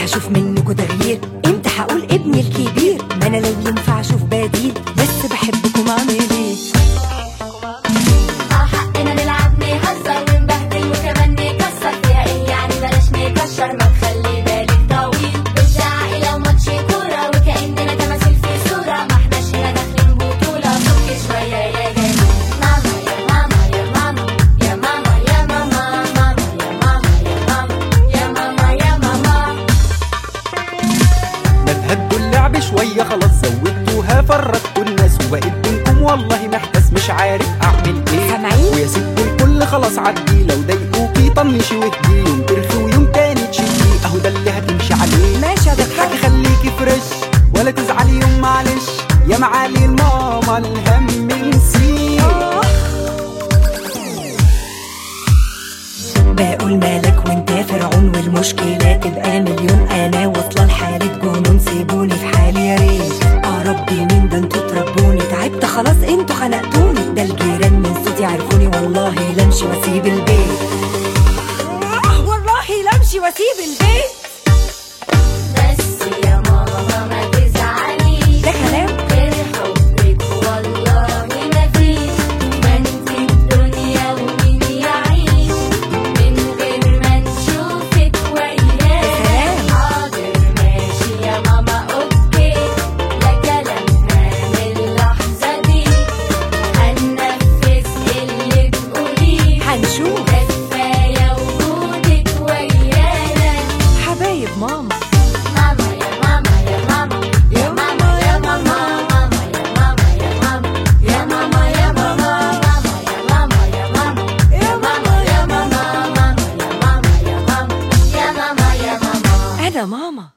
هشوف منكوا تغيير امتى هقول ابني الكبير ما انا لو ينفع اشوف بديل بس بحبكم اعمل ايه اه حقنا نلعب نهزر ونبهدل وكمان نكسر فيها ايه يعني بلاش نكشر ما تخلي بالك طويل بالزعق لو ماتش كورة وكأننا تماثيل في صورة ما احناش هنا داخلين بطولة فك شوية يا جميل ماما يا ماما يا ماما يا ماما يا ماما ماما يا ماما يا ماما يا ماما يا ماما ما تهدوا اللعب شوية خلاص زودتوها فرقتوا الناس وبقيت بينكم والله محتاس مش عارف اعمل ايه سامعين؟ ويا ست الكل خلاص عدي لو ضايقوكي طنشي واهدي يوم ترخي ويوم تاني تشدي اهو ده اللي هتمشي عليه ماشي يا اضحكي دكتور خليكي فريش ولا تزعلي يوم معلش يا معالي الماما الهم نسيه بقول مالك وانت فرعون والمشكلة تبقى مليون انا واصلة لحالة جنون سيبوني في حالي يا ريت اه ربي مين ده انتوا تربوني تعبت خلاص انتوا خنقتوني ده الجيران من صوتي عرفوني والله لا امشي واسيب البيت آه، والله لا امشي واسيب البيت بس يا ماما ماما تزعلي ده كلام غير حبك والله مفيش ما انت الدنيا ومين يعيش من غير ما نشوفك وياه سلام. حاضر ماشي يا ماما اوكي ده كلامنا من اللحظة دي هننفذ اللي تقوليه هنشوف ده كفاية وجودك ويانا حبايب ماما ماما يا ماما يا ماما يا ماما يا ماما ماما يا ماما يا ماما يا ماما يا ماما يا ماما يا ماما يا ماما يا ماما ماما يا ماما يا ماما يا ماما يا ماما انا ماما